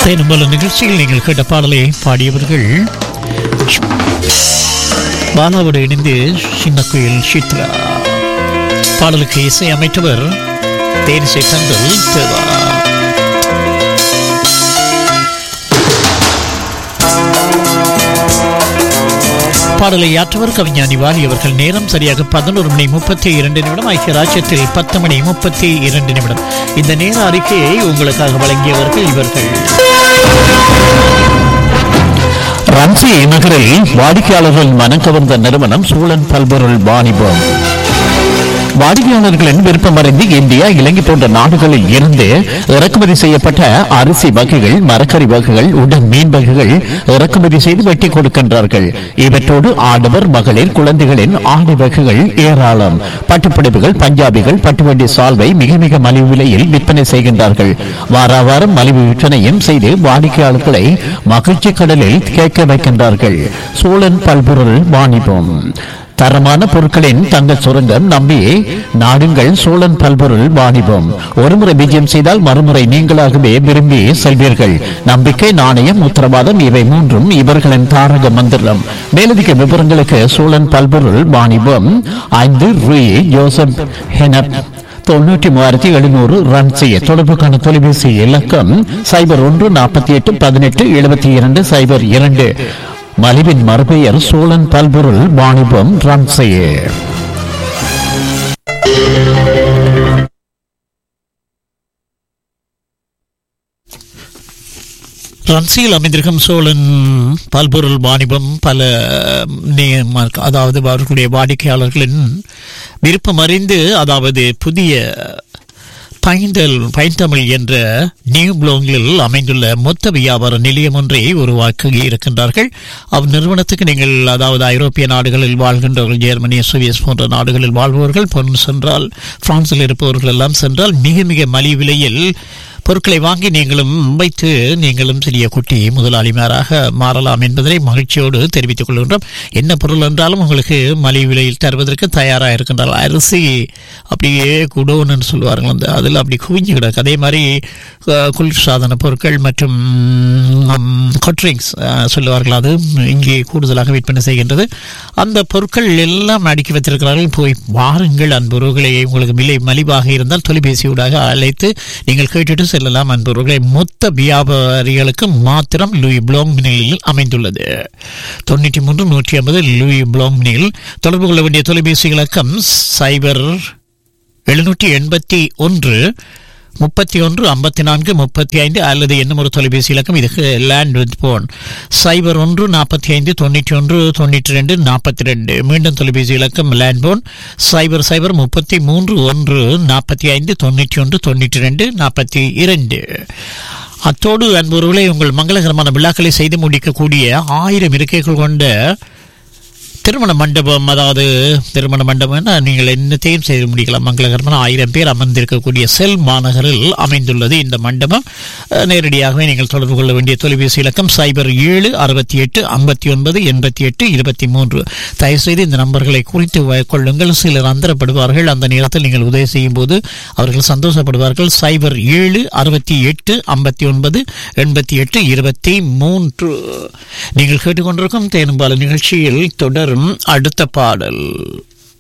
தேனும்பல நிகழ்ச்சியில் நீங்கள் கேட்ட பாடலை பாடியவர்கள் பாலாவோடு இணைந்து சின்ன குயில் சித்ரா பாடலுக்கு இசை அமைத்தவர் தேனிசை தந்தல் தேவா பாடலை ஆற்றவர் கவிஞானி வாலி அவர்கள் நேரம் சரியாக பதினோரு மணி முப்பத்தி இரண்டு நிமிடம் ஐக்கிய ராஜ்யத்தில் பத்து மணி முப்பத்தி இரண்டு நிமிடம் இந்த நேர அறிக்கையை உங்களுக்காக வழங்கியவர்கள் இவர்கள் ரன்சி நகரில் வாடிக்கையாளர்கள் மனம் கவர்ந்த நிறுவனம் சூழன் பல்பொருள் வாணிபம் வாடிக்கையாளர்களின் விருப்பமறிந்து இந்தியா இலங்கை போன்ற நாடுகளில் இருந்து இறக்குமதி செய்யப்பட்ட அரிசி வகைகள் மரக்கறி வகைகள் உடன் மீன் வகைகள் இறக்குமதி செய்து வெட்டி கொடுக்கின்றார்கள் இவற்றோடு ஆடவர் மகளிர் குழந்தைகளின் ஆடை வகைகள் ஏராளம் பட்டுப்பிடிப்புகள் பஞ்சாபிகள் பட்டுவண்டி சால்வை மிக மிக மலிவு விலையில் விற்பனை செய்கின்றார்கள் வார வாரம் மலிவு விற்பனையும் செய்து வாடிக்கையாளர்களை மகிழ்ச்சி கடலில் கேட்க வைக்கின்றார்கள் சோழன் பல்பொருள் வாணிபம் தரமான பொருட்களின் தங்க சுரங்கம் நம்பி நாடுங்கள் சோழன் பல்பொருள் வாணிபம் ஒருமுறை விஜயம் செய்தால் மறுமுறை நீங்களாகவே விரும்பி செல்வீர்கள் நம்பிக்கை நாணயம் உத்தரவாதம் இவை மூன்றும் இவர்களின் தாரக மந்திரம் மேலதிக விவரங்களுக்கு சோழன் பல்பொருள் வாணிபம் ஐந்து ரூ ஜோசப் ஹெனப் தொண்ணூற்றி மூவாயிரத்தி எழுநூறு ரன் செய்ய தொடர்புக்கான தொலைபேசி இலக்கம் சைபர் ஒன்று நாற்பத்தி எட்டு பதினெட்டு எழுபத்தி இரண்டு சைபர் இரண்டு மலிவின் மறுபெயர் சோழன் பல்பொருள் வாணிபம் ரன் செய்ய ரன்சியில் அமைந்திருக்கும் சோழன் பல்பொருள் வாணிபம் பல நே- அதாவது அவர்களுடைய வாடிக்கையாளர்களின் விருப்பம் அறிந்து அதாவது புதிய பைந்தல் பைந்தமிழ் என்ற நியூ பிளோங்கில் அமைந்துள்ள மொத்த வியாபார நிலையம் ஒன்றை உருவாக்கி இருக்கின்றார்கள் அவ் நிறுவனத்துக்கு நீங்கள் அதாவது ஐரோப்பிய நாடுகளில் வாழ்கின்றவர்கள் ஜெர்மனி சுவிஸ் போன்ற நாடுகளில் வாழ்பவர்கள் பொன் சென்றால் பிரான்சில் இருப்பவர்கள் எல்லாம் சென்றால் மிக மிக மலிவு விலையில் பொருட்களை வாங்கி நீங்களும் வைத்து நீங்களும் சிறிய குட்டி முதலாளிமாராக மாறலாம் என்பதனை மகிழ்ச்சியோடு தெரிவித்துக் கொள்கின்றோம் என்ன பொருள் என்றாலும் உங்களுக்கு மலிவு விலையில் தருவதற்கு தயாராக இருக்கின்றார் அரிசி அப்படியே குடோன்னு சொல்லுவார்கள் அந்த அதில் அப்படி குவிஞ்சு கிடக்கு அதே மாதிரி அஹ், குளிர்சாதன பொருட்கள் மற்றும் கொட்ரிங்ஸ் சொல்லுவார்கள் அது இங்கே கூடுதலாக விற்பனை செய்கின்றது அந்த பொருட்கள் எல்லாம் அடுக்கி வைத்திருக்கிறார்கள் போய் வாருங்கள் அன்புறவுகளை உங்களுக்கு விலை மலிவாக இருந்தால் தொலைபேசியூடாக அழைத்து நீங்கள் கேட்டுட்டு செல்லலாம் அன்புறவுகளை மொத்த வியாபாரிகளுக்கு மாத்திரம் லூயி ப்ளோங் நிலையில் அமைந்துள்ளது தொண்ணூற்றி மூன்று நூற்றி ஐம்பது லூயி ப்ளோங் நிலையில் தொடர்பு கொள்ள வேண்டிய தொலைபேசி இலக்கம் சைபர் எழுநூற்றி எண்பத்தி ஒன்று முப்பத்தி ஒன்று ஐம்பத்தி நான்கு முப்பத்தி ஐந்து அல்லது என்னும் ஒரு தொலைபேசி இலக்கம் இதுக்கு லேண்ட் வித் போன் சைபர் ஒன்று நாற்பத்தி ஐந்து தொண்ணூற்றி ஒன்று தொண்ணூற்றி ரெண்டு நாற்பத்தி ரெண்டு மீண்டும் தொலைபேசி இலக்கம் லேண்ட் போன் சைபர் சைபர் முப்பத்தி மூன்று ஒன்று நாற்பத்தி ஐந்து தொண்ணூற்றி ஒன்று தொண்ணூற்றி ரெண்டு நாற்பத்தி இரண்டு அத்தோடு அன்புறவுகளை உங்கள் மங்களகரமான விழாக்களை செய்து முடிக்கக்கூடிய ஆயிரம் இருக்கைகள் கொண்ட திருமண மண்டபம் அதாவது திருமண மண்டபம்னா நீங்கள் என்னத்தையும் செய்து முடிக்கலாம் மங்களகரமான ஆயிரம் பேர் அமர்ந்திருக்கக்கூடிய செல் மாநகரில் அமைந்துள்ளது இந்த மண்டபம் அஹ், நேரடியாகவே நீங்கள் தொடர்பு கொள்ள வேண்டிய தொலைபேசி இலக்கம் சைபர் ஏழு அறுபத்தி எட்டு ஐம்பத்தி ஒன்பது எண்பத்தி எட்டு இருபத்தி மூன்று தயவுசெய்து இந்த நம்பர்களை குறித்து வ- கொள்ளுங்கள் சிலர் அந்தரப்படுவார்கள் அந்த நேரத்தில் நீங்கள் உதவி செய்யும் போது அவர்கள் சந்தோஷப்படுவார்கள் சைபர் ஏழு அறுபத்தி எட்டு ஐம்பத்தி ஒன்பது எண்பத்தி எட்டு இருபத்தி மூன்று நீங்கள் கேட்டுக்கொண்டிருக்கும் தேனும்பால நிகழ்ச்சியில் தொடரும் அடுத்த பாடல்